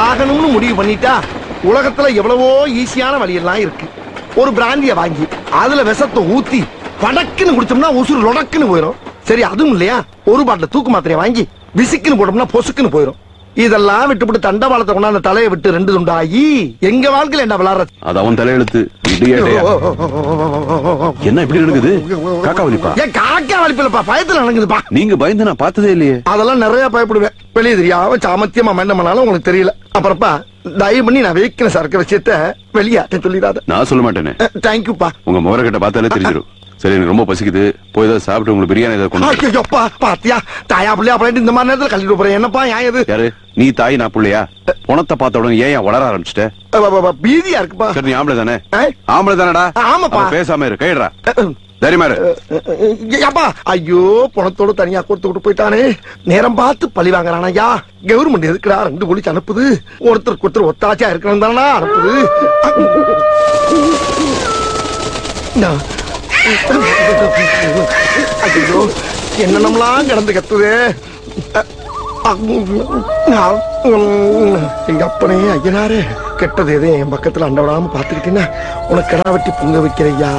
சாகணும்னு முடிவு பண்ணிட்டா உலகத்துல எவ்வளவோ ஈஸியான வழியெல்லாம் இருக்கு ஒரு பிராந்திய வாங்கி அதுல விஷத்தை ஊத்தி படக்குன்னு குடிச்சோம்னா உசுறு லொடக்குன்னு போயிடும் சரி அதுவும் இல்லையா ஒரு பாட்டில் தூக்கு மாத்திரையை வாங்கி விசிக்குன்னு போட்டோம்னா பொசுக்குன்னு போயிடும் இதெல்லாம் விட்டுவிட்டு தண்டவாளத்தை கொண்டாந்து தலையை விட்டு ரெண்டு துண்டாகி எங்க வாழ்க்கையில என்ன விளாடுற அது அவன் தலையெழுத்து இடியேட்டையா என்ன இப்படி நடக்குது காக்கா வலிப்பா ஏன் காக்கா வலிப்பில்லப்பா பயத்துல நடக்குதுப்பா நீங்க பயந்து நான் பார்த்ததே இல்லையே அதெல்லாம் நிறைய பயப்படுவேன் வெளியே தெரியாம சாமத்தியமா என்ன பண்ணாலும் உங்களுக்கு தெரியல அப்புறப்பா தயவு பண்ணி நான் வைக்கிற சரக்கு விஷயத்த வெளியாட்ட சொல்லிடாத நான் சொல்ல மாட்டேனே தேங்க்யூப்பா உங்க முகர கிட்ட பார்த்தாலே தெரிஞ்சிடும் சரி எனக்கு ரொம்ப பசிக்குது போய் ஏதாவது சாப்பிட்டு உங்களுக்கு பிரியாணி ஏதாவது கொண்டு வா. ஐயோப்பா பாத்தியா தாயா பிள்ளையா அப்படின்ட்டு இந்த மாதிரி நேரத்துல கழிட்டு போறேன் என்னப்பா ஏன் இது யாரு நீ தாய் நான் புள்ளையா பணத்தை பார்த்த உடனே ஏன் ஏன் வளர ஆரம்பிச்சிட்ட அ, அ, அ, பீதியா இருக்குப்பா சரி நீ ஆம்பளை தானே ஆ? ஆம்பளை தானடா ஆமாப்பா. அப்ப பேசாம இரு கைடுறா அ, அ, தைரியமா இரு அ, அப்பா ஐயோ பணத்தோட தனியா கொடுத்து விட்டு போயிட்டானே நேரம் பார்த்து பழி வாங்குறான் ஐயா கவர்மெண்ட் எதுக்குடா ரெண்டு போலீஸ் அனுப்புது ஒருத்தருக்கு ஒருத்தர் ஒத்தாச்சியா இருக்கணும் தானடா அனுப்புது நான் ஐயோ என்னென்னலாம் கிடந்து கத்துது எங்க அப்பனே ஐயனாரே கெட்டது எதே என் பக்கத்துல அண்டவிடாம பாத்துக்கிட்டீங்கன்னா உனக்கு கடா வெட்டி பொங்க வைக்கிறையா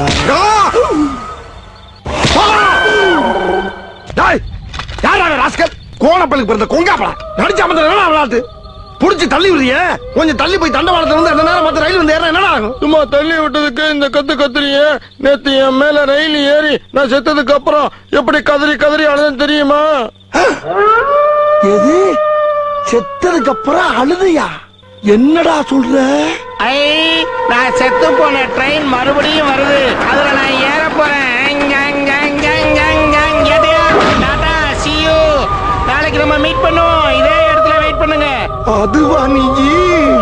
கோணப்பலுக்கு பிறந்த கொங்காப்படா நடிச்சா மந்திரம் என்ன விளையாட்டு புடிச்சு தள்ளி விடுறியே கொஞ்சம் தள்ளி போய் தண்டவாளத்துல வந்து அந்த நேரம் மத்த ரயில் வந்து ஏறினா என்ன ஆகும் சும்மா தள்ளி விட்டதுக்கு இந்த கத்து கத்துறிய நேத்து என் மேல ரயில் ஏறி நான் செத்ததுக்கு அப்புறம் எப்படி கதறி கதறி அழுதுன்னு தெரியுமா எது செத்ததுக்கு அப்புறம் அழுதையா என்னடா சொல்ற ஐ நான் செத்து போன ட்ரெயின் மறுபடியும் வருது அதுல நான் ஏற போறேன் அங்க, அங்க, அங்க, அங்க, அங்க, அங்க. எதையா? Tata, see you. நாளைக்கு நம்ம மீட் பண்ணுவோம் இதே இடத்துல வெயிட் பண்ணுங்க அதுவா நீ